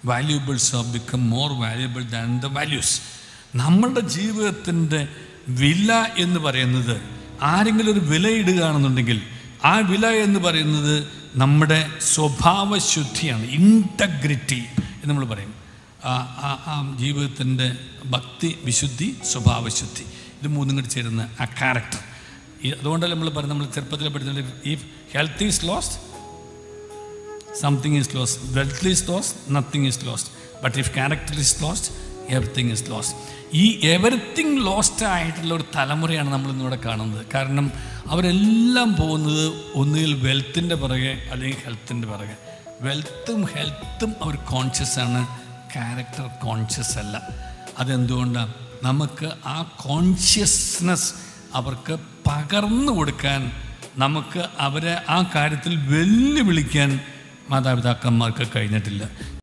valuables are become more valuable than the values നമ്മളുടെ ജീവിതത്തിൻ്റെ വില എന്ന് പറയുന്നത് ആരെങ്കിലും ഒരു വില ഇടുകയാണെന്നുണ്ടെങ്കിൽ ആ വില എന്ന് പറയുന്നത് നമ്മുടെ സ്വഭാവശുദ്ധിയാണ് ഇൻറ്റഗ്രിറ്റി എന്ന് നമ്മൾ പറയും ആ ആ- ആ ജീവിതത്തിൻ്റെ ഭക്തി വിശുദ്ധി സ്വഭാവശുദ്ധി ഇത് മൂന്നും കൂടി ചേരുന്ന ആ ക്യാരക്ടർ അതുകൊണ്ടല്ലേ നമ്മൾ പറയുന്നത് നമ്മൾ ചെറുപ്പത്തിൽ പഠിച്ചിട്ടുണ്ട് if health is lost something is lost wealth is lost nothing is lost but if character is lost everything is lost ഈ എവറിത്തിങ് ലോസ്റ്റ് ആയിട്ടുള്ള ഒരു തലമുറയാണ് നമ്മൾ ഇന്നിവിടെ കാണുന്നത് കാരണം അവരെല്ലാം പോകുന്നത് ഒന്നുകിൽ വെൽത്തിൻ്റെ പിറകെ അല്ലെങ്കിൽ ഹെൽത്തിൻ്റെ പിറകെ വെൽത്തും ഹെൽത്തും അവർ കോൺഷ്യസ് ആണ് ക്യാരക്ടർ കോൺഷ്യസ് അല്ല അതെന്തുകൊണ്ടാണ് നമുക്ക് ആ കോൺഷ്യസ്നെസ് അവർക്ക് പകർന്നു കൊടുക്കാൻ നമുക്ക് അവരെ ആ കാര്യത്തിൽ വെല്ലുവിളിക്കാൻ മാതാപിതാക്കന്മാർക്ക് കഴിഞ്ഞിട്ടില്ല